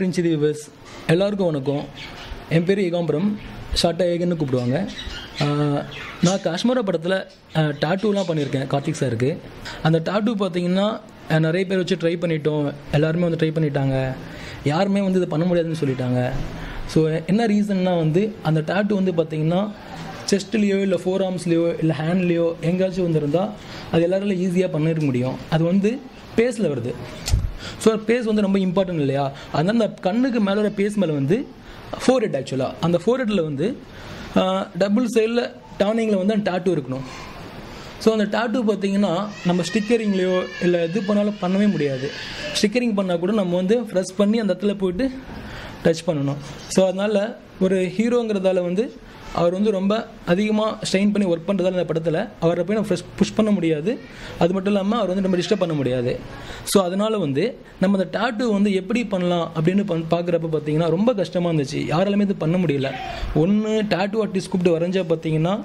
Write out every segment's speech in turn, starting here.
ட்ரின்ச்சி viewers எல்லாருக்கும் வணக்கம் என் பேர் ஏகாம்பரம் ஷார்ட்டாக ஏகன்னு கூப்பிடுவாங்க ஆஹ், நான் காஷ்மீரா படத்தில் டாட்டூலாம் பண்ணியிருக்கேன் கார்த்திக் சாருக்கு அந்த டாட்டூ பார்த்தீங்கன்னா அஹ், நிறைய பேர் வச்சு ட்ரை பண்ணிட்டோம் எல்லாருமே வந்து ட்ரை பண்ணிட்டாங்க யாருமே வந்து இது பண்ண முடியாதுன்னு சொல்லிட்டாங்க ஸோ என்ன ரீசன்னா வந்து அந்த டாட்டூ வந்து பார்த்தீங்கன்னா செஸ்ட்லேயோ இல்லை ஃபோர் ஆர்ம்ஸ்லேயோ இல்லை ஹேண்ட்லேயோ எங்கேயாச்சும் வந்துருந்தால் அது எல்லாராலும் ஈஸியாக பண்ணிட முடியும் அது வந்து பேஸில் வருது ஸோ பேஸ் வந்து ரொம்ப இம்பார்ட்டன்ட் இல்லையா அதனால் அந்த கண்ணுக்கு மேலே வர பேஸ் மேலே வந்து ஃபோர் ஹெட் ஆக்சுவலாக அந்த ஃபோர் ஹெட்டில் வந்து டபுள் சைடில் டர்னிங்கில் வந்து அந்த டாட்டூ இருக்கணும் ஸோ அந்த டாட்டூ பார்த்தீங்கன்னா நம்ம ஸ்டிக்கரிங்லேயோ இல்லை எது பண்ணாலும் பண்ணவே முடியாது ஸ்டிக்கரிங் பண்ணால் கூட நம்ம வந்து ப்ரெஸ் பண்ணி அந்த இடத்துல போயிட்டு டச் பண்ணணும் ஸோ அதனால் ஒரு ஹீரோங்கிறதால வந்து அவர் வந்து ரொம்ப அதிகமாக ஸ்ட்ரெயின் பண்ணி ஒர்க் பண்ணுறதால இந்த படத்தில் அவரை போய் நம்ம ஃப்ரெஷ் புஷ் பண்ண முடியாது அது மட்டும் இல்லாமல் அவர் வந்து நம்ம டிஸ்டர்ப் பண்ண முடியாது ஸோ அதனால் வந்து நம்ம அந்த டாட்டூ வந்து எப்படி பண்ணலாம் அப்படின்னு பண் பார்க்குறப்ப பார்த்தீங்கன்னா ரொம்ப கஷ்டமாக இருந்துச்சு யாராலுமே இது பண்ண முடியல ஒன்று டாட்டூ ஆர்டிஸ்ட் கூப்பிட்டு வரைஞ்சா பார்த்தீங்கன்னா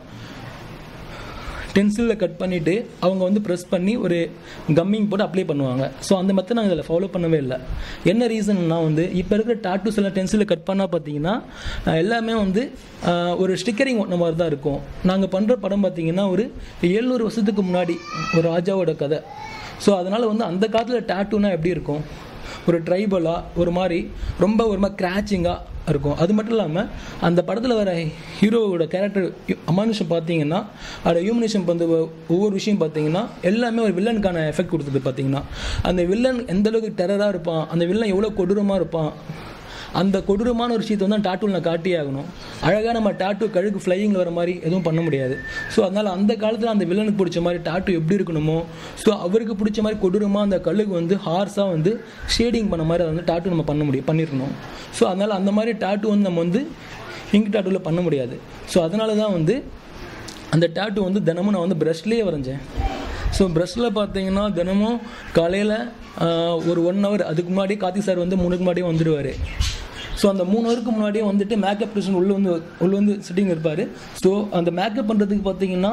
டென்சிலில் கட் பண்ணிவிட்டு அவங்க வந்து ப்ரெஸ் பண்ணி ஒரு கம்மிங் போட்டு அப்ளை பண்ணுவாங்க ஸோ அந்த மெத்தட் நாங்கள் இதில் ஃபாலோ பண்ணவே இல்லை என்ன ரீசன்னா வந்து இப்போ இருக்கிற டாட்டூஸ் எல்லாம் டென்சிலில் கட் பண்ணால் பார்த்தீங்கன்னா அஹ், எல்லாமே வந்து அஹ், ஒரு ஸ்டிக்கரிங் ஒட்டின மாதிரி தான் இருக்கும் நாங்கள் பண்ணுற படம் பார்த்தீங்கன்னா ஒரு எழுநூறு வருஷத்துக்கு முன்னாடி ஒரு ராஜாவோட கதை ஸோ அதனால் வந்து அந்த காலத்தில் டாட்டூனா எப்படி இருக்கும் ஒரு ட்ரைபலாக ஒரு மாதிரி ரொம்ப ஒரு மாதிரி கிராச்சிங்காக இருக்கும் அது மட்டும் இல்லாமல் அந்த படத்தில் வர ஹீரோவோட கேரக்டர் அமானுஷம் பார்த்தீங்கன்னா அதோட ஹியூமனிஷம் வந்து ஒ- ஒவ்வொரு விஷயம் பார்த்தீங்கன்னா எல்லாமே ஒரு வில்லனுக்கான எஃபெக்ட் கொடுத்தது பார்த்தீங்கன்னா அந்த வில்லன் எந்த அளவுக்கு டெரராக இருப்பான் அந்த வில்லன் எவ்வளோ கொடூரமாக இருப்பான் அந்த கொடூரமான ஒரு விஷயத்தை வந்து டாட்டூவில் நான் காட்டியே ஆகணும் அழகாக நம்ம டாட்டூ கழுகு ஃப்ளையிங்கில் வர மாதிரி எதுவும் பண்ண முடியாது ஸோ அதனால் அந்த காலத்தில் அந்த வில்லனுக்கு பிடிச்ச மாதிரி டாட்டூ எப்படி இருக்கணுமோ ஸோ அவருக்கு பிடிச்ச மாதிரி கொடூரமாக அந்த கழுகு வந்து ஹார்ஸாக வந்து ஷேடிங் பண்ண மாதிரி அதை வந்து டாட்டூ நம்ம பண்ண முடியும் பண்ணியிருக்கணும் ஸோ அதனால் அந்த மாதிரி டாட்டூ வந்து நம்ம வந்து இங்க் டாட்டூவில் பண்ண முடியாது ஸோ அதனால தான் வந்து அந்த டாட்டூ வந்து தினமும் நான் வந்து ப்ரஷ்லேயே வரைஞ்சேன் ஸோ ப்ரஷ்ஷில் பார்த்தீங்கன்னா தினமும் காலையில் ஒரு ஒன் ஹவர் அதுக்கு முன்னாடி கார்த்திக் சார் வந்து மூணுக்கு முன்னாடியே வந்துடுவார் ஸோ அந்த மூணு ஹவருக்கு முன்னாடியே வந்துட்டு மேக்கப் டியூஷன் உள்ளே வந்து உள்ளே வந்து சிட்டிங் இருப்பார் ஸோ அந்த மேக்கப் பண்ணுறதுக்கு பார்த்தீங்கன்னா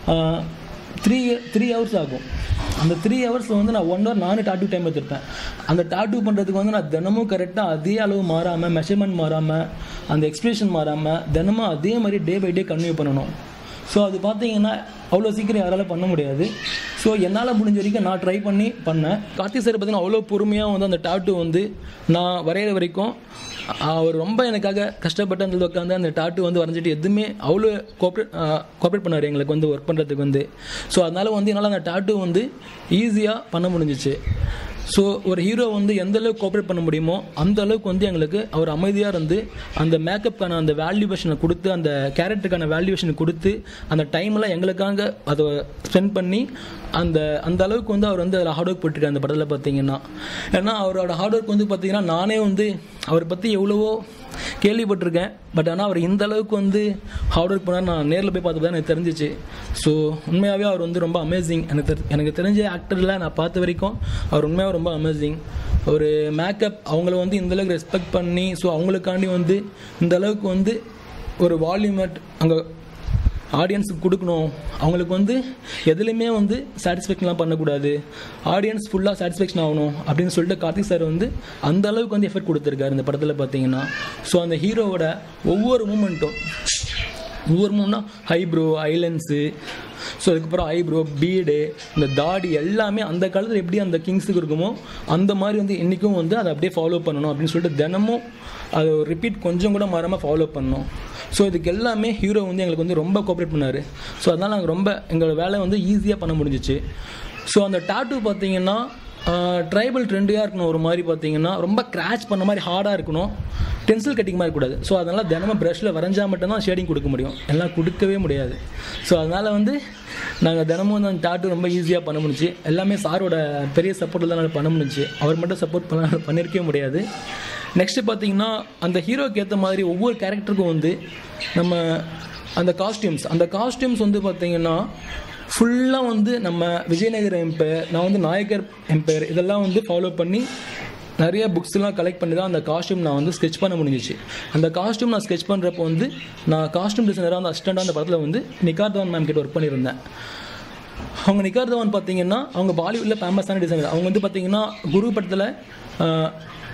த்ரீ த்ரீ ஹவர்ஸ் ஆகும் அந்த த்ரீ ஹவர்ஸில் வந்து நான் ஒன் ஹவர் நானே டாட்டூ டைம் எடுத்திருப்பேன் அந்த டாட்டூ பண்ணுறதுக்கு வந்து நான் தினமும் கரெக்டாக அதே அளவு மாறாமல் மெஷர்மெண்ட் மாறாமல் அந்த எக்ஸ்பிரஷன் மாறாமல் தினமும் அதே மாதிரி டே பை டே கன்டினியூ பண்ணணும் ஸோ அது பார்த்தீங்கன்னா அவ்வளோ சீக்கிரம் யாரால பண்ண முடியாது ஸோ என்னால் முடிஞ்ச வரைக்கும் நான் ட்ரை பண்ணி பண்ணேன் கார்த்திக் சார் பார்த்தீங்கன்னா அவ்வளோ பொறுமையாக வந்து அந்த டாட்டூ வந்து நான் வரைகிற வரைக்கும் அவர் ரொம்ப எனக்காக கஷ்டப்பட்டு அந்த உட்காந்து அந்த டாட்டூ வந்து வரைஞ்சிட்டு எதுவுமே அவ்வளோ கோஆப்ரேட் கோஆப்ரேட் பண்ணார் எங்களுக்கு வந்து ஒர்க் பண்ணுறதுக்கு வந்து ஸோ அதனால் வந்து என்னால் அந்த டாட்டூ வந்து ஈஸியாக பண்ண முடிஞ்சிச்சு ஸோ ஒரு ஹீரோ வந்து எந்த அளவுக்கு கோஆப்ரேட் பண்ண முடியுமோ அந்த அளவுக்கு வந்து எங்களுக்கு அவர் அமைதியாக இருந்து அந்த மேக்கப்புக்கான அந்த வேல்யூவேஷனை கொடுத்து அந்த கேரக்டருக்கான வேல்யூவேஷனை கொடுத்து அந்த டைம்லாம் எங்களுக்காக அதை ஸ்பெண்ட் பண்ணி அந்த அந்த அளவுக்கு வந்து அவர் வந்து அதில் ஹார்ட் ஒர்க் போட்டிருக்காரு அந்த படத்தில் பார்த்தீங்கன்னா ஏன்னா அவரோட ஹார்ட் ஒர்க் வந்து பார்த்தீங்கன்னா நானே வந்து அவரை பற்றி எவ்வளவோ கேள்விப்பட்டிருக்கேன் பட் ஆனால் அவர் இந்த அளவுக்கு வந்து ஹார்ட் ஒர்க் பண்ணார் நான் நேரில் போய் பார்த்து தான் எனக்கு தெரிஞ்சிச்சு ஸோ உண்மையாகவே அவர் வந்து ரொம்ப அமேசிங் எனக்கு தெரி- எனக்கு தெரிஞ்ச ஆக்டரில் நான் பார்த்த வரைக்கும் அவர் உண்மையாக ரொம்ப அமேசிங் ஒரு மேக்கப் அவங்கள வந்து இந்த அளவுக்கு ரெஸ்பெக்ட் பண்ணி ஸோ அவங்களுக்காண்டி வந்து இந்த அளவுக்கு வந்து ஒரு வால்யூமேட் அங்கே ஆடியன்ஸுக்கு கொடுக்கணும் அவங்களுக்கு வந்து எதுலையுமே வந்து சாட்டிஸ்ஃபேக்ஷன்லாம் பண்ணக்கூடாது ஆடியன்ஸ் ஃபுல்லாக சாட்டிஸ்ஃபேக்ஷன் ஆகணும் அப்படின்னு சொல்லிட்டு கார்த்திக் சார் வந்து அந்த அளவுக்கு வந்து எஃபெக்ட் கொடுத்துருக்காரு இந்த படத்தில் பார்த்தீங்கன்னா ஸோ அந்த ஹீரோவோட ஒவ்வொரு மூமெண்ட்டும் ஒவ்வொரு மூமெண்ட்னா ஹைப்ரோ ஐலன்ஸு ஸோ அதுக்கப்புறம் ஐப்ரோ பீடு இந்த தாடி எல்லாமே அந்த காலத்தில் எப்படி அந்த கிங்ஸுக்கு இருக்குமோ அந்த மாதிரி வந்து இன்றைக்கும் வந்து அதை அப்படியே ஃபாலோ பண்ணணும் அப்படின்னு சொல்லிட்டு தினமும் அதை ரிப்பீட் கொஞ்சம் கூட மாறாமல் ஃபாலோ பண்ணணும் ஸோ இதுக்கு எல்லாமே ஹீரோ வந்து எங்களுக்கு வந்து ரொம்ப கோஆப்ரேட் பண்ணார் ஸோ அதனால் நாங்கள் ரொம்ப எங்களோட வேலை வந்து ஈஸியாக பண்ண முடிஞ்சிச்சு ஸோ அந்த டாட்டூ பார்த்தீங்கன்னா ட்ரைபல் ட்ரெண்டியாக இருக்கணும் ஒரு மாதிரி பார்த்தீங்கன்னா ரொம்ப கிராச் பண்ண மாதிரி ஹார்டாக இருக்கணும் பென்சில் கட்டிங் மாதிரி கூடாது ஸோ அதனால் தினமும் ப்ரஷில் வரைஞ்சா மட்டும்தான் ஷேடிங் கொடுக்க முடியும் எல்லாம் கொடுக்கவே முடியாது ஸோ அதனால் வந்து நாங்கள் தினமும் வந்து அந்த டாட்டூ ரொம்ப ஈஸியாக பண்ண முடிஞ்சு எல்லாமே சாரோட பெரிய சப்போர்ட்டில் தான் என்னால பண்ண முடிஞ்சு அவர் மட்டும் சப்போர்ட் பண்ண பண்ணியிருக்கவே முடியாது நெக்ஸ்ட்டு பார்த்தீங்கன்னா அந்த ஹீரோக்கு ஏற்ற மாதிரி ஒவ்வொரு கேரக்டருக்கும் வந்து நம்ம அந்த காஸ்டியூம்ஸ் அந்த காஸ்டியூம்ஸ் வந்து பார்த்தீங்கன்னா ஃபுல்லாக வந்து நம்ம விஜயநகர எம்பையர் நான் வந்து நாயக்கர் எம்பையர் இதெல்லாம் வந்து ஃபாலோ பண்ணி நிறைய புக்ஸ்லாம் கலெக்ட் பண்ணி தான் அந்த காஸ்டியூம் நான் வந்து ஸ்கெச் பண்ண முடிஞ்சிச்சு அந்த காஸ்டியூம் நான் ஸ்கெச் பண்ணுறப்போ வந்து நான் காஸ்டியூம் டிசைனராக அந்த அசிஸ்டண்டாக அந்த படத்தில் வந்து நிகார்தவன் மேம் கிட்ட ஒர்க் பண்ணியிருந்தேன் அவங்க நிகார்தவன் பார்த்தீங்கன்னா அவங்க பாலிவுட்டில் ஃபேமஸான டிசைனர் அவங்க வந்து பார்த்தீங்கன்னா குரு படத்தில்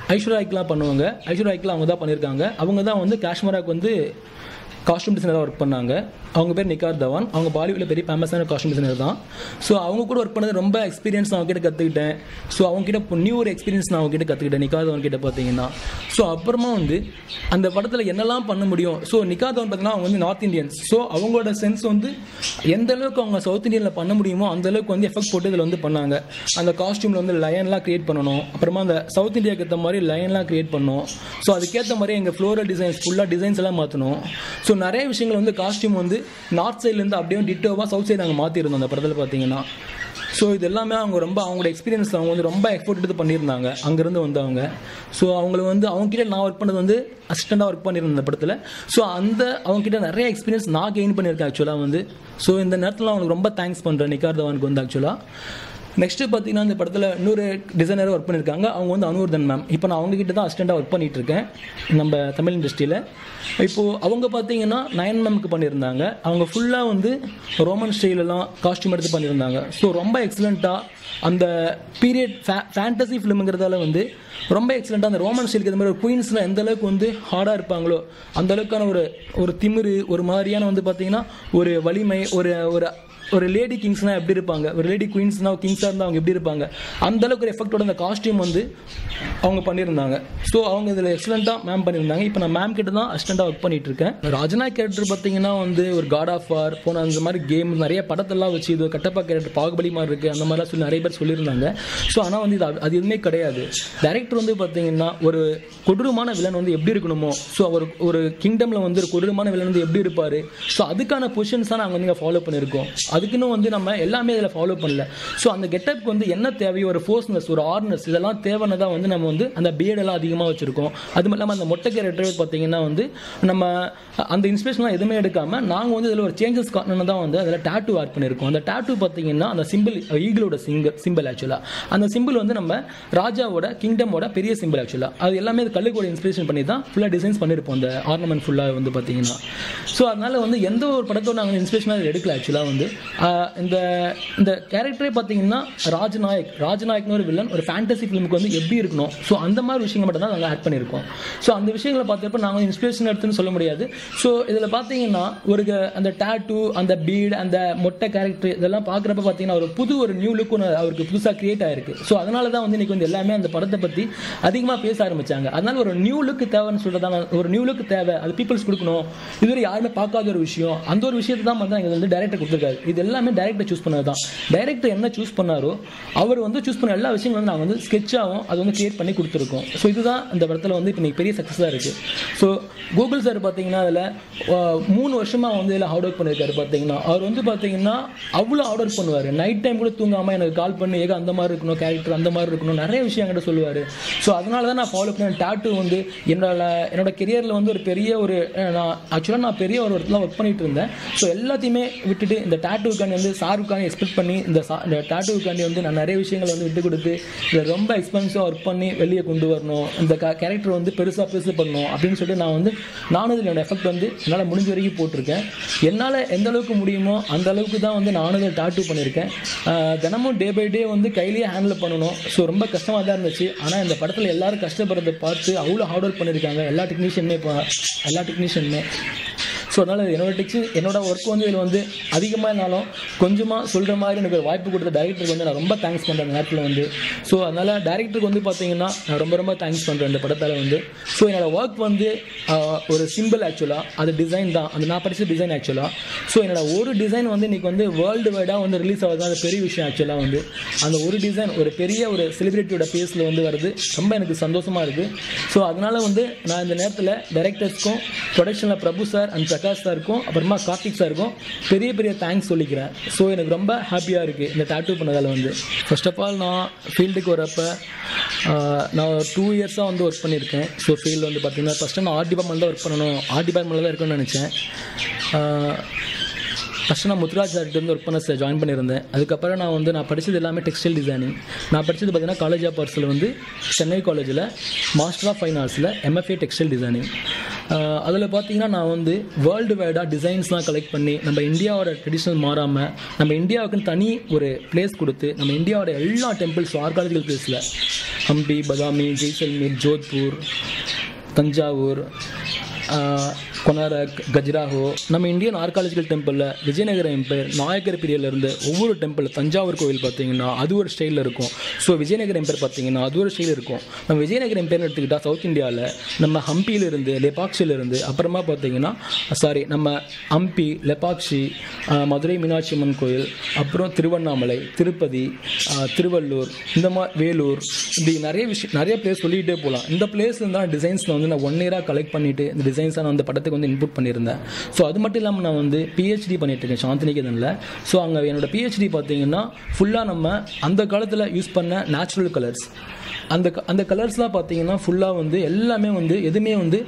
ஐஸ்வர்யாக்கெலாம் பண்ணுவாங்க ஐஸ்வர்யாக்கெலாம் அவங்க தான் பண்ணியிருக்காங்க அவங்க தான் வந்து காஷ்மராக்கு வந்து காஸ்டியூம் டிசைனராக ஒர்க் பண்ணாங்க அவங்க பேர் நிகார் தவான் அவங்க பாலிவுட்டில் பெரிய ஃபேமஸான காஸ்டியூம் டிசைனர் தான் ஸோ அவங்க கூட ஒர்க் பண்ணது ரொம்ப எக்ஸ்பீரியன்ஸ் நான் அவங்க கிட்ட கற்றுக்கிட்டேன் ஸோ அவங்க கிட்ட இப்போ நியூ ஒரு எக்ஸ்பீரியன்ஸ் நான் அவங்க கிட்ட கற்றுக்கிட்டேன் நிகார் தவான் கிட்ட பார்த்தீங்கன்னா ஸோ அப்புறமா வந்து அந்த படத்தில் என்னெல்லாம் பண்ண முடியும் ஸோ நிகார் தவான் பார்த்தீங்கன்னா அவங்க வந்து நார்த் இந்தியன்ஸ் ஸோ அவங்களோட சென்ஸ் வந்து எந்த அளவுக்கு அவங்க சவுத் இந்தியனில் பண்ண முடியுமோ அந்த அளவுக்கு வந்து எஃபெக்ட் போட்டு இதில் வந்து பண்ணாங்க அந்த காஸ்டியூமில் வந்து லயன்லாம் கிரியேட் பண்ணணும் அப்புறமா அந்த சவுத் இந்தியாவுக்கு ஏற்ற மாதிரி லைன்லாம் கிரியேட் பண்ணோம் ஸோ அதுக்கேற்ற மாதிரி எங்கள் ஃப்ளோரல் டிசைன்ஸ் ஃபுல்லாக டிசைன்ஸ் எல்லாம் மாற்றணும் ஸோ நிறைய விஷயங்கள் வந்து காஸ்டியூம் வந்து நார்த் சைட்லேருந்து அப்படியே டிட்டோவாக சவுத் சைடு நாங்கள் மாற்றிருந்தோம் அந்த படத்தில் பார்த்தீங்கன்னா ஸோ இது எல்லாமே அவங்க ரொம்ப அவங்களோட எக்ஸ்பீரியன்ஸ் அவங்க வந்து ரொம்ப எஃபோர்ட் எடுத்து பண்ணியிருந்தாங்க அங்கேருந்து வந்தவங்க ஸோ அவங்கள வந்து அவங்ககிட்ட நான் ஒர்க் பண்ணது வந்து அசிஸ்டண்ட்டாக ஒர்க் பண்ணியிருந்தேன் இந்த படத்தில் ஸோ அந்த அவங்ககிட்ட நிறைய எக்ஸ்பீரியன்ஸ் நான் கெயின் பண்ணியிருக்கேன் ஆக்சுவலாக வந்து ஸோ இந்த நேரத்தில் அவங்களுக்கு ரொம்ப தேங்க்ஸ் பண்ணுறேன் நிகார் தவானுக்கு வந்து ஆக்சுவலாக நெக்ஸ்ட் பார்த்தீங்கன்னா இந்த படத்தில் இன்னொரு டிசைனராக ஒர்க் பண்ணியிருக்காங்க அவங்க வந்து அனுவர்தன் மேம் இப்போ நான் அவங்க கிட்ட தான் அசிஸ்டண்ட்டாக ஒர்க் பண்ணிட்டு இருக்கேன் நம்ம தமிழ் இண்டஸ்ட்ரியில் இப்போது அவங்க பார்த்தீங்கன்னா நயன் மேம்க்கு பண்ணியிருந்தாங்க அவங்க ஃபுல்லாக வந்து ரோமன் ஸ்டைலெல்லாம் காஸ்டியூம் எடுத்து பண்ணியிருந்தாங்க ஸோ ரொம்ப எக்ஸலண்ட்டாக அந்த பீரியட் ஃபேண்டசி ஃபிலிம்ங்கிறதால வந்து ரொம்ப எக்ஸலண்ட்டாக அந்த ரோமன் ஸ்டைலுக்கு இந்த மாதிரி ஒரு குயின்ஸ்லாம் எந்த அளவுக்கு வந்து ஹார்டாக இருப்பாங்களோ அந்த அளவுக்கான ஒரு ஒரு திமிரு ஒரு மாதிரியான வந்து பார்த்தீங்கன்னா ஒரு வலிமை ஒரு ஒரு ஒரு லேடி கிங்ஸ்னால் எப்படி இருப்பாங்க ஒரு லேடி குயின்ஸ்னா கிங்ஸாக இருந்தால் அவங்க எப்படி இருப்பாங்க அந்த அளவுக்கு ஒரு எஃபெக்டோட அந்த காஸ்டியூம் வந்து அவங்க பண்ணியிருந்தாங்க ஸோ அவங்க இதில் எக்ஸலண்ட்டாக மேம் பண்ணியிருந்தாங்க இப்போ நான் மேம் கிட்ட தான் அசிஸ்டண்ட்டாக ஒர்க் பண்ணிட்டு இருக்கேன் ராஜனா கேரக்டர் பார்த்தீங்கன்னா வந்து ஒரு காட் ஆஃப் வார் போன அந்த மாதிரி கேம் நிறைய படத்தெல்லாம் வச்சு இது ஒரு கட்டப்பா கேரக்டர் பாகுபலி மாதிரி இருக்குது அந்த மாதிரிலாம் சொல்லி நிறைய பேர் சொல்லியிருந்தாங்க ஸோ ஆனால் வந்து இது அது- அது எதுவுமே கிடையாது டேரக்டர் வந்து பார்த்தீங்கன்னா ஒரு கொடூரமான வில்லன் வந்து எப்படி இருக்கணுமோ ஸோ அவர் ஒரு கிங்டமில் வந்து ஒரு கொடூரமான வில்லன் வந்து எப்படி இருப்பார் ஸோ அதுக்கான பொசிஷன்ஸ் தான் நாங்கள் வந்து ஃபாலோ பண்ணியிருக்கோம் அதுக்குன்னு வந்து நம்ம எல்லாமே இதில் ஃபாலோ பண்ணல ஸோ அந்த கெட்டப்க்கு வந்து என்ன தேவையோ ஒரு ஃபோர்ஸ்னஸ் ஒரு ஆர்னஸ் இதெல்லாம் தேவைன்னு தான் வந்து நம்ம வந்து அந்த பியர்டெல்லாம் அதிகமாக வச்சுருக்கோம் அது மட்டும் இல்லாமல் அந்த மொட்டை கேரக்டர் பார்த்தீங்கன்னா வந்து நம்ம அந்த இன்ஸ்பிரேஷன்லாம் எதுவுமே எடுக்காமல் நாங்கள் வந்து இதில் ஒரு சேஞ்சஸ் காட்டணும் தான் வந்து அதில் டேட்டூ ஆட் பண்ணியிருக்கோம் அந்த டேட்டூ பார்த்தீங்கன்னா அந்த சிம்பிள் ஈகிளோட சிங்க சிம்பிள் ஆக்சுவலாக அந்த சிம்பிள் வந்து நம்ம ராஜாவோட கிங்டமோட பெரிய சிம்பிள் ஆக்சுவலாக அது எல்லாமே அது கல்லுக்கோட இன்ஸ்பிரேஷன் பண்ணி தான் ஃபுல்லாக டிசைன்ஸ் பண்ணியிருப்போம் அந்த ஆர்னமெண்ட் ஃபுல்லாக வந்து பார்த்தீங்கன்னா ஸோ அதனால வந்து எந்த ஒரு படத்தோட நாங்கள் இன்ஸ்பிரேஷனாக எடுக்கல ஆக்சுவலாக வந்து ஆஹ் இந்த இந்த கேரக்டரே பார்த்தீங்கன்னா ராஜ்நாயக் ராஜ்நாயக்னு ஒரு வில்லன் ஒரு ஃபேண்டசி ஃபிலிமுக்கு வந்து எப்படி இருக்கணும் ஸோ அந்த மாதிரி விஷயங்கள் மட்டும் தான் நாங்கள் ஆட் பண்ணியிருக்கோம் ஸோ அந்த விஷயங்களை பார்த்தப்ப நாங்கள் இன்ஸ்பிரேஷன் எடுத்துன்னு சொல்ல முடியாது ஸோ இதில் பார்த்தீங்கன்னா ஒரு க- அந்த டேட்டூ அந்த பீட் அந்த மொட்டை கேரக்டர் இதெல்லாம் பார்க்குறப்ப பார்த்தீங்கன்னா ஒரு புது ஒரு நியூ லுக் ஒன்று அவருக்கு புதுசாக கிரியேட் ஆயிருக்கு ஸோ அதனால தான் வந்து இன்னைக்கு வந்து எல்லாமே அந்த படத்தை பற்றி அதிகமாக பேச ஆரம்பிச்சாங்க அதனால ஒரு நியூ லுக் தேவைன்னு சொல்கிறதான ஒரு நியூ லுக் தேவை அது பீப்புள்ஸ் கொடுக்கணும் இதுவரை யாருமே பார்க்காத ஒரு விஷயம் அந்த ஒரு விஷயத்தை தான் வந்து எங்களுக்கு வந்து டேரக்டர் கொடுத்துருக்காரு இது எல்லாமே டேரக்டர் சூஸ் பண்ணது தான் டேரக்டர் என்ன சூஸ் பண்ணாரோ அவர் வந்து சூஸ் பண்ண எல்லா விஷயங்களும் வந்து நாங்கள் வந்து ஸ்கெட்சாகவும் அது வந்து கிரியேட் பண்ணி கொடுத்துருக்கோம் ஸோ இதுதான் இந்த படத்தில் வந்து இப்போ பெரிய சக்ஸஸாக இருக்குது ஸோ கூகுள் சார் பார்த்தீங்கன்னா அதில் மூணு வருஷமாக வந்து இதில் ஹார்ட் ஒர்க் பண்ணியிருக்காரு பார்த்தீங்கன்னா அவர் வந்து பார்த்தீங்கன்னா அவ்வளோ ஹார்ட் ஒர்க் பண்ணுவார் நைட் டைம் கூட தூங்காமல் எனக்கு கால் பண்ணி ஏக அந்த மாதிரி இருக்கணும் கேரக்டர் அந்த மாதிரி இருக்கணும் நிறைய விஷயம் என்கிட்ட சொல்லுவார் ஸோ அதனால தான் நான் ஃபாலோ பண்ணேன் டேட்டு வந்து என்னோட என்னோட கெரியரில் வந்து ஒரு பெரிய ஒரு அஹ், நான் ஆக்சுவலாக நான் பெரிய ஒரு இடத்துல ஒர்க் பண்ணிட்டு இருந்தேன் ஸோ எல்லாத்தையுமே விட்டுட்டு இந்த டேட்டுவுக்காண்டி வந்து சாருக்காண்டி எக்ஸ்பெக்ட் பண்ணி இந்த சா இந்த டேட்டுவுக்காண்டி வந்து நான் நிறைய விஷயங்களை வந்து விட்டு கொடுத்து இதை ரொம்ப எக்ஸ்பென்சிவாக ஒர்க் பண்ணி வெளியே கொண்டு வரணும் இந்த கேரக்டர் வந்து பெருசாக பெருசு பண்ணணும் அப்படின்னு சொல்லிட்டு நான் வந்து நானும் இதில் என்னோட எஃபெக்ட் வந்து என்னால் முடிஞ்ச வரைக்கும் போட்டிருக்கேன் என்னால் எந்த அளவுக்கு முடியுமோ அந்த அளவுக்கு தான் வந்து நானும் இதில் டாட்டூ பண்ணியிருக்கேன் ஆஹ் தினமும் டே பை டே வந்து கையிலேயே ஹேண்டில் பண்ணணும் ஸோ ரொம்ப கஷ்டமாக தான் இருந்துச்சு ஆனால் இந்த படத்தில் எல்லாரும் கஷ்டப்படுறதை பார்த்து அவ்வளோ ஹார்ட் ஒர்க் பண்ணியிருக்காங்க எல்லா டெக்னீஷியனுமே இப்போ எல்லா டெக்னீஷியனுமே ஸோ அதனால் என்னோட டெக்ஸி என்னோட ஒர்க் வந்து இதில் வந்து அதிகமாக இருந்தாலும் கொஞ்சமாக சொல்கிற மாதிரி எனக்கு ஒரு வாய்ப்பு கொடுத்த டேரக்டருக்கு வந்து நான் ரொம்ப தேங்க்ஸ் பண்ணுறேன் அந்த நேரத்தில் வந்து ஸோ அதனால் டேரக்டருக்கு வந்து பார்த்தீங்கன்னா நான் ரொம்ப ரொம்ப தேங்க்ஸ் பண்ணுறேன் இந்த படத்தால் வந்து ஸோ என்னோட ஒர்க் வந்து ஆஹ், ஒரு சிம்பிள் ஆக்சுவலாக அது டிசைன் தான் அது நான் படித்த டிசைன் ஆக்சுவலாக ஸோ என்னோட ஒரு டிசைன் வந்து இன்றைக்கி வந்து வேர்ல்டு வைடாக வந்து ரிலீஸ் ஆகுது அது பெரிய விஷயம் ஆக்சுவலாக வந்து அந்த ஒரு டிசைன் ஒரு பெரிய ஒரு செலிபிரிட்டியோட பேஸில் வந்து வருது ரொம்ப எனக்கு சந்தோஷமாக இருக்குது ஸோ அதனால் வந்து நான் இந்த நேரத்தில் டைரக்டர்ஸ்க்கும் ப்ரொடக்ஷனில் பிரபு சார் அண்ட் பிரகாஷ் சாருக்கும் அப்புறமா கார்த்திக் சாருக்கும் பெரிய பெரிய தேங்க்ஸ் சொல்லிக்கிறேன் ஸோ எனக்கு ரொம்ப ஹாப்பியாக இருக்குது இந்த டாட்டூ பண்ணதால் வந்து ஃபர்ஸ்ட் ஆஃப் ஆல் நான் ஃபீல்டுக்கு வரப்போ ஆஹ், நான் டூ இயர்ஸாக வந்து ஒர்க் பண்ணியிருக்கேன் ஸோ ஃபீல்டு வந்து பார்த்தீங்கன்னா ஃபஸ்ட்டு நான் ஆர்ட் டிபார்ட்மெண்ட் தான் ஒர்க் பண்ணணும் ஆர்ட் டிபார்ட்மெண்ட்டில் தான் இருக்கணும்னு நினச்சேன் ஃபஸ்ட்டு நான் முத்துராஜ் சார்கிட்ட இருந்து ஒர்க் பண்ண ஜாயின் பண்ணியிருந்தேன் அதுக்கப்புறம் நான் வந்து நான் படித்தது எல்லாமே டெக்ஸ்டைல் டிசைனிங் நான் படித்தது பார்த்தீங்கன்னா காலேஜ் ஆஃப் ஆர்ட்ஸில் வந்து சென்னை காலேஜில் மாஸ்டர் ஆஃப் ஃபைன் ஆர்ட்ஸில் எம்எஃப்ஏ டெக்ஸ்டைல் டிசைனிங் அதில் பார்த்தீங்கன்னா நான் வந்து வேர்ல்டு வைடாக டிசைன்ஸ்லாம் கலெக்ட் பண்ணி நம்ம இந்தியாவோட ட்ரெடிஷ்னல் மாறாமல் நம்ம இந்தியாவுக்குன்னு தனி ஒரு பிளேஸ் கொடுத்து நம்ம இந்தியாவோட எல்லா டெம்பிள்ஸ் ஆர்காலஜிக்கல் பிளேஸில் ஹம்பி பதாமி ஜெய்சல்மீர் ஜோத்பூர் தஞ்சாவூர் ஆஹ், கொனாரக் கஜ்ராஹோ நம்ம இந்தியன் ஆர்காலஜிக்கல் டெம்பிளில் விஜயநகர எம்பையர் நாயக்கர் பீரியட்ல இருந்து ஒவ்வொரு டெம்பிள் தஞ்சாவூர் கோவில் பார்த்தீங்கன்னா அது ஒரு ஸ்டைலில் இருக்கும் ஸோ விஜயநகர எம்பையர் பார்த்தீங்கன்னா அது ஒரு ஸ்டைல் இருக்கும் நம்ம விஜயநகர எம்பையர் எடுத்துக்கிட்டால் சவுத் இந்தியாவில் நம்ம ஹம்பியிலிருந்து லெபாக்ஷிலிருந்து அப்புறமா பார்த்தீங்கன்னா சாரி நம்ம ஹம்பி லெபாக்ஷி ஆஹ், மதுரை மீனாட்சி அம்மன் கோயில் அப்புறம் திருவண்ணாமலை திருப்பதி ஆஹ், திருவள்ளூர் இந்த மாதிரி வேலூர் இப்படி நிறைய விஷயம் நிறைய பிளேஸ் சொல்லிகிட்டே போகலாம் இந்த பிளேஸ் தான் டிசைன்ஸில் வந்து நான் ஒன் இயராக கலெக்ட் பண்ணிட்டு இந்த டிசைன்ஸை நான் அந்த படத்துக்கு வந்து இன்புட் பண்ணியிருந்தேன் ஸோ அது மட்டும் இல்லாமல் நான் வந்து பிஹெச்டி பண்ணிட்டு இருக்கேன் சாந்தினிகேதனில் ஸோ அங்கே என்னோட பிஹெச்டி பார்த்தீங்கன்னா ஃபுல்லாக நம்ம அந்த காலத்தில் யூஸ் பண்ண நேச்சுரல் கலர்ஸ் அந்த க- அந்த கலர்ஸ்லாம் பார்த்தீங்கன்னா ஃபுல்லாக வந்து எல்லாமே வந்து எதுவுமே வந்து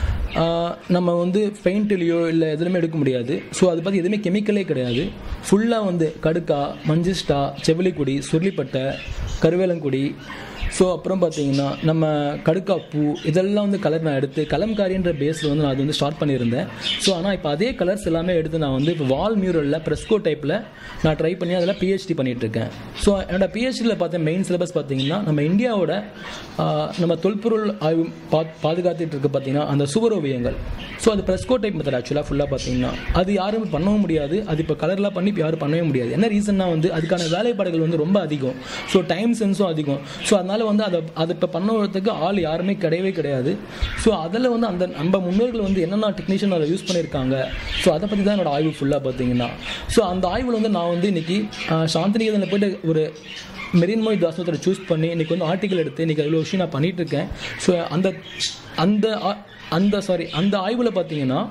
ஆஹ், நம்ம வந்து பெயிண்ட்லேயோ இல்லை எதுலையுமே எடுக்க முடியாது ஸோ அதை பற்றி எதுவுமே கெமிக்கலே கிடையாது ஃபுல்லாக வந்து கடுக்கா மஞ்சிஸ்டா செவிலிக்குடி சுருளிப்பட்டை கருவேலங்குடி ஸோ அப்புறம் பார்த்தீங்கன்னா நம்ம கடுக்கா பூ இதெல்லாம் வந்து கலர் நான் எடுத்து கலம்காரின்ற பேஸில் வந்து நான் அது வந்து ஸ்டார்ட் பண்ணியிருந்தேன் ஸோ ஆனால் இப்போ அதே கலர்ஸ் எல்லாமே எடுத்து நான் வந்து இப்போ வால் மியூரலில் ப்ரெஸ்கோ டைப்பில் நான் ட்ரை பண்ணி அதில் பிஹெச்டி பண்ணிட்டு இருக்கேன் ஸோ என்னோட பிஹெச்டியில் பார்த்த மெயின் சிலபஸ் பார்த்தீங்கன்னா நம்ம இந்தியாவோட ஆஹ், நம்ம தொல்பொருள் ஆய்வு பா பாதுகாத்துட்டு இருக்க பார்த்தீங்கன்னா அந்த சுவரோவியங்கள் ஸோ அது ப்ரெஸ்கோ டைப் மெத்தட் ஆக்சுவலாக ஃபுல்லாக பார்த்தீங்கன்னா அது யாரும் பண்ணவும் முடியாது அது இப்போ கலர்லாம் பண்ணி இப்போ யாரும் பண்ணவே முடியாது என்ன ரீசன்னா வந்து அதுக்கான வேலைப்பாடுகள் வந்து ரொம்ப அதிகம் ஸோ டைம் சென்ஸும் அதிகம் ஸோ அதனால வந்து அதை அதை இப்போ பண்ணுறதுக்கு ஆள் யாருமே கிடையவே கிடையாது ஸோ அதில் வந்து அந்த நம்ம முன்னோர்கள் வந்து என்னென்ன டெக்னீஷியன் அதை யூஸ் பண்ணியிருக்காங்க ஸோ அதை பற்றி தான் என்னோட ஆய்வு ஃபுல்லாக பார்த்தீங்கன்னா ஸோ அந்த ஆய்வில் வந்து நான் வந்து இன்னைக்கு ஆஹ், சாந்தினிகேதனில் போயிட்டு ஒரு மெரின் மொழி தாசனத்தை சூஸ் பண்ணி இன்னைக்கு வந்து ஆர்டிக்கல் எடுத்து இன்னைக்கு அவ்வளோ விஷயம் நான் பண்ணிட்டு இருக்கேன் ஸோ அந்த அந்த ஆ- அந்த சாரி அந்த ஆய்வில் பார்த்தீங்கன்னா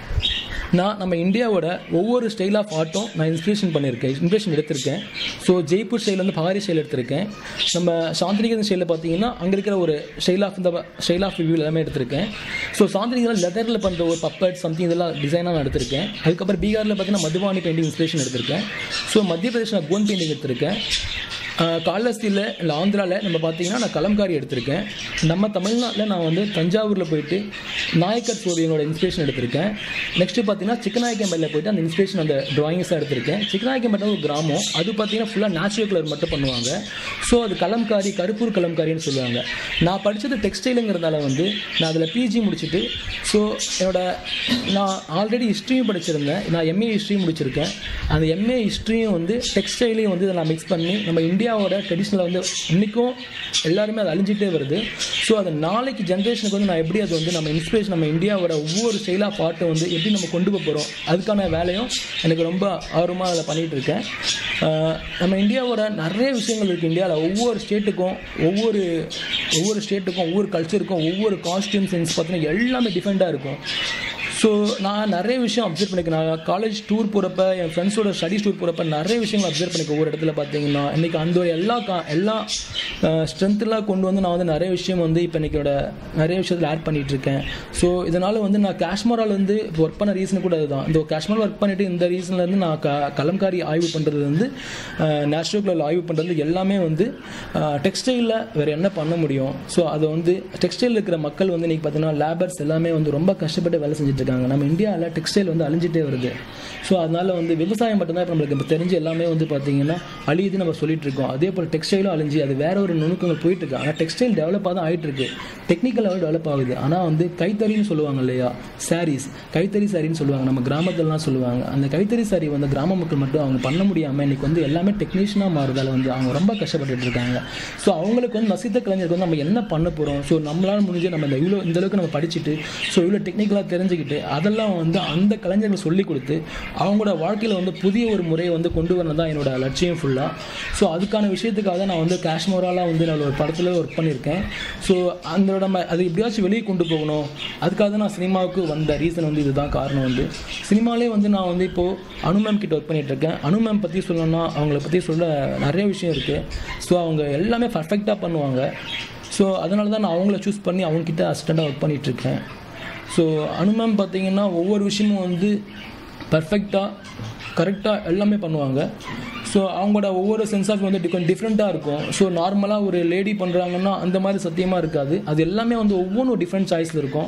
நான் நம்ம இந்தியாவோட ஒவ்வொரு ஸ்டைல் ஆஃப் ஆர்ட்டும் நான் இன்ஸ்பிரேஷன் பண்ணியிருக்கேன் இன்ஸ்பிரேஷன் எடுத்திருக்கேன் ஸோ ஜெய்ப்பூர் ஸ்டைல் வந்து பஹாரி ஸ்டைல் எடுத்திருக்கேன் நம்ம சாந்தினிகேதன் ஸ்டைலில் பார்த்தீங்கன்னா அங்கே இருக்கிற ஒரு ஸ்டைல் ஆஃப் இந்த ஸ்டைல் ஆஃப் வியூ எல்லாமே எடுத்திருக்கேன் ஸோ சாந்தினிகேதன் லெதரில் பண்ணுற ஒரு பப்பட் சம்திங் இதெல்லாம் டிசைனாக நான் எடுத்திருக்கேன் அதுக்கப்புறம் பீகாரில் பார்த்தீங்கன்னா மதுபானி பெயிண்டிங் இன்ஸ்பிரேஷன் எடுத்திருக்கேன் ஸோ மத்திய பிரதேஷ் நான் கோன் பெயிண்டிங் எடுத்திருக்கேன் காலஸ்தியில் இல்லை ஆந்திராவில் நம்ம பார்த்தீங்கன்னா நான் கலம்காரி எடுத்திருக்கேன் நம்ம தமிழ்நாட்டில் நான் வந்து தஞ்சாவூரில் போயிட்டு நாயக்கர் சோவியங்களோட இன்ஸ்பிரேஷன் எடுத்திருக்கேன் நெக்ஸ்ட்டு பார்த்தீங்கன்னா சிக்கநாயக்கம்பேட்டில் போயிட்டு அந்த இன்ஸ்பிரேஷன் அந்த ட்ராயிங்ஸாக எடுத்திருக்கேன் சிக்கநாயக்கம்பேட்டை ஒரு கிராமம் அது பார்த்தீங்கன்னா ஃபுல்லாக நேச்சுரல் கலர் மட்டும் பண்ணுவாங்க ஸோ அது கலம்காரி கருப்பூர் கலம்காரின்னு சொல்லுவாங்க நான் படித்தது டெக்ஸ்டைலுங்கிறதால வந்து நான் அதில் பிஜி முடிச்சுட்டு ஸோ என்னோட நான் ஆல்ரெடி ஹிஸ்ட்ரியும் படிச்சிருந்தேன் நான் எம்ஏ ஹிஸ்ட்ரி முடிச்சிருக்கேன் அந்த எம்ஏ ஹிஸ்ட்ரியும் வந்து டெக்ஸ்டைலையும் வந்து இதை நான் மிக்ஸ் பண்ணி நம்ம இந்தியாவோட ட்ரெடிஷ்னலை வந்து இன்றைக்கும் எல்லாருமே அது அழிஞ்சிட்டே வருது ஸோ அதை நாளைக்கு ஜென்ரேஷனுக்கு வந்து நான் எப்படி அது வந்து நம்ம இன்ஸ்பிரேஷன் நம்ம இந்தியாவோட ஒவ்வொரு ஸ்டைலாக பாட்டை வந்து எப்படி நம்ம கொண்டு போக போகிறோம் அதுக்கான வேலையும் எனக்கு ரொம்ப ஆர்வமாக அதில் பண்ணிகிட்டு இருக்கேன் ஆஹ் நம்ம இந்தியாவோட நிறைய விஷயங்கள் இருக்குது இந்தியாவில் ஒவ்வொரு ஸ்டேட்டுக்கும் ஒவ்வொரு ஒவ்வொரு ஸ்டேட்டுக்கும் ஒவ்வொரு கல்ச்சருக்கும் ஒவ்வொரு காஸ்டியூம் சென்ஸ் பார்த்தீங்கன்னா எல்லாமே டிஃப்ரெண்ட்டாக இருக்கும் ஸோ நான் நிறைய விஷயம் அப்சர்வ் பண்ணியிருக்கேன் நான் காலேஜ் டூர் போகிறப்ப என் ஃப்ரெண்ட்ஸோட ஸ்டடிஸ் டூர் போகிறப்ப நிறைய விஷயங்கள் அப்சர்வ் பண்ணிக்க ஒவ்வொரு இடத்துல பார்த்தீங்கன்னா இன்றைக்கி அந்த ஒரு எல்லா கா எல்லா ஸ்ட்ரென்த்லாம் கொண்டு வந்து நான் வந்து நிறைய விஷயம் வந்து இப்போ இன்றைக்கோட நிறைய விஷயத்தில் ஆட் பண்ணிட்டு இருக்கேன் ஸோ இதனால் வந்து நான் காஷ்மீரால இருந்து இப்போ ஒர்க் பண்ண ரீசன் கூட அதுதான் இந்த காஷ்மீர் ஒர்க் பண்ணிட்டு இந்த ரீசன்லேருந்து நான் க கலம்காரி ஆய்வு பண்ணுறது வந்து நேச்சுரல் கலர் ஆய்வு பண்ணுறது எல்லாமே வந்து டெக்ஸ்டைலில் வேறு என்ன பண்ண முடியும் ஸோ அதை வந்து டெக்ஸ்டைல் இருக்கிற மக்கள் வந்து இன்றைக்கி பார்த்தீங்கன்னா லேபர்ஸ் எல்லாமே வந்து ரொம்ப கஷ்டப்பட்டு வேலை செஞ்சுட்டு இருக்காங்க நம்ம இந்தியாவில் டெக்ஸ்டைல் வந்து அழிஞ்சிட்டே வருது ஸோ அதனால் வந்து விவசாயம் மட்டும்தான் இப்போ நம்மளுக்கு இப்போ தெரிஞ்சு எல்லாமே வந்து பார்த்தீங்கன்னா அழியுது நம்ம சொல்லிட்டு இருக்கோம் அதே போல் டெக்ஸ்டைலும் அழிஞ்சு அது வேற ஒரு நுணுக்கங்கள் போயிட்டு இருக்கு ஆனால் டெக்ஸ்டைல் டெவலப்பாக தான் ஆயிட்டு இருக்கு டெக்னிக்கல் லெவல் டெவலப் ஆகுது ஆனால் வந்து கைத்தறின்னு சொல்லுவாங்க இல்லையா சாரீஸ் கைத்தறி சாரின்னு சொல்லுவாங்க நம்ம கிராமத்துலலாம் சொல்லுவாங்க அந்த கைத்தறி சாரி வந்து கிராம மக்கள் மட்டும் அவங்க பண்ண முடியாமல் இன்னைக்கு வந்து எல்லாமே டெக்னீஷியனாக மாறுதால வந்து அவங்க ரொம்ப கஷ்டப்பட்டுட்டு இருக்காங்க ஸோ அவங்களுக்கு வந்து நசித்த கலைஞருக்கு வந்து நம்ம என்ன பண்ண போகிறோம் ஸோ நம்மளால முடிஞ்சு நம்ம இந்த இவ்வளோ இந்த அளவுக்கு நம்ம படிச்சுட்டு ஸோ இவ்வளோ டெக்னிக்கலாக தெரிஞ்சுக்கிட்டு அதெல்லாம் வந்து அந்த கலைஞர்கள் சொல்லி கொடுத்து அவங்களோட வாழ்க்கையில் வந்து புதிய ஒரு முறையை வந்து கொண்டு வரணும் தான் என்னோட லட்சியம் ஃபுல்லாக ஸோ அதுக்கான விஷயத்துக்காக நான் வந்து காஷ்மீராலாம் வந்து நான் ஒரு படத்தில் ஒர்க் பண்ணியிருக்கேன் ஸோ அந்த நம்ம அது எப்படியாச்சும் வெளியே கொண்டு போகணும் அதுக்காக தான் நான் சினிமாவுக்கு வந்த ரீசன் வந்து இதுதான் காரணம் வந்து சினிமாலே வந்து நான் வந்து இப்போது அனு மேம் கிட்ட ஒர்க் பண்ணிட்டு இருக்கேன் அனு மேம் பற்றி சொல்லணும்னா அவங்கள பற்றி சொல்ல நிறைய விஷயம் இருக்குது ஸோ அவங்க எல்லாமே பர்ஃபெக்டாக பண்ணுவாங்க ஸோ அதனால தான் நான் அவங்கள சூஸ் பண்ணி அவங்கக்கிட்ட அசிஸ்டண்ட்டாக ஒர்க் பண்ணிட்டு இருக்கேன் ஸோ அனு மேம் பார்த்தீங்கன்னா ஒவ்வொரு விஷயமும் வந்து பர்ஃபெக்டாக கரெக்டாக எல்லாமே பண்ணுவாங்க ஸோ அவங்களோட ஒவ்வொரு சென்ஸ் ஆஃப் வந்து கொஞ்சம் டிஃப்ரெண்ட்டாக இருக்கும் ஸோ நார்மலாக ஒரு லேடி பண்ணுறாங்கன்னா அந்த மாதிரி சத்தியமாக இருக்காது அது எல்லாமே வந்து ஒவ்வொன்றும் டிஃப்ரெண்ட் சாய்ஸில் இருக்கும்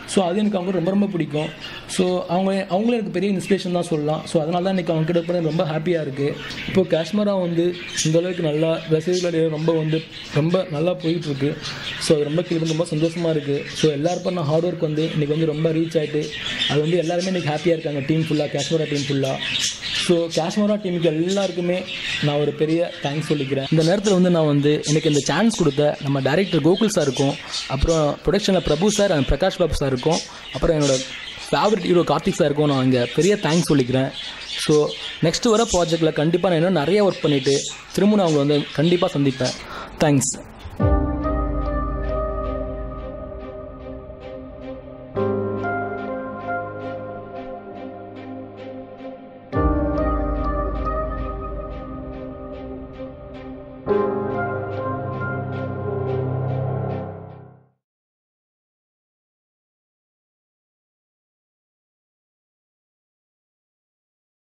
ஸோ அது எனக்கு அவங்க ரொம்ப ரொம்ப பிடிக்கும் ஸோ அவங்க அவங்களும் எனக்கு பெரிய இன்ஸ்பிரேஷன் தான் சொல்லலாம் ஸோ அதனால தான் இன்றைக்கி அவங்க கிட்ட போய் ரொம்ப ஹாப்பியாக இருக்குது இப்போ காஷ்மீரா வந்து இந்த அளவுக்கு நல்லா ரசிகர்களுடைய ரொம்ப வந்து ரொம்ப நல்லா போயிட்டுருக்கு ஸோ அது ரொம்ப கேள்வி ரொம்ப சந்தோஷமாக இருக்குது ஸோ எல்லாரும் பண்ண ஹார்ட் ஒர்க் வந்து இன்றைக்கி வந்து ரொம்ப ரீச் ஆகிட்டு அது வந்து எல்லாருமே இன்றைக்கி ஹாப்பியாக இருக்காங்க டீம் ஃபுல்லாக காஷ்மீரா டீம் ஃபுல்லாக ஸோ காஷ்மீரா டீமுக்கு எல்லாருக்குமே நான் ஒரு பெரிய தேங்க்ஸ் சொல்லிக்கிறேன் இந்த நேரத்தில் வந்து நான் வந்து எனக்கு இந்த சான்ஸ் கொடுத்த நம்ம டைரக்டர் கோகுல் சார் இருக்கும் அப்புறம் ப்ரொடக்ஷனில் Prabhu sir and Prakash Babu sir இருக்கும் அப்புறம் என்னோட ஃபேவரட் ஹீரோ கார்த்திக் சார் இருக்கும் நான் இங்கே பெரிய தேங்க்ஸ் சொல்லிக்கிறேன் ஸோ நெக்ஸ்ட் வர ப்ராஜெக்டில் கண்டிப்பாக நான் இன்னும் நிறைய ஒர்க் பண்ணிவிட்டு திரும்ப நான் அவங்களை வந்து கண்டிப்பாக சந்திப்பேன் தேங்க்ஸ்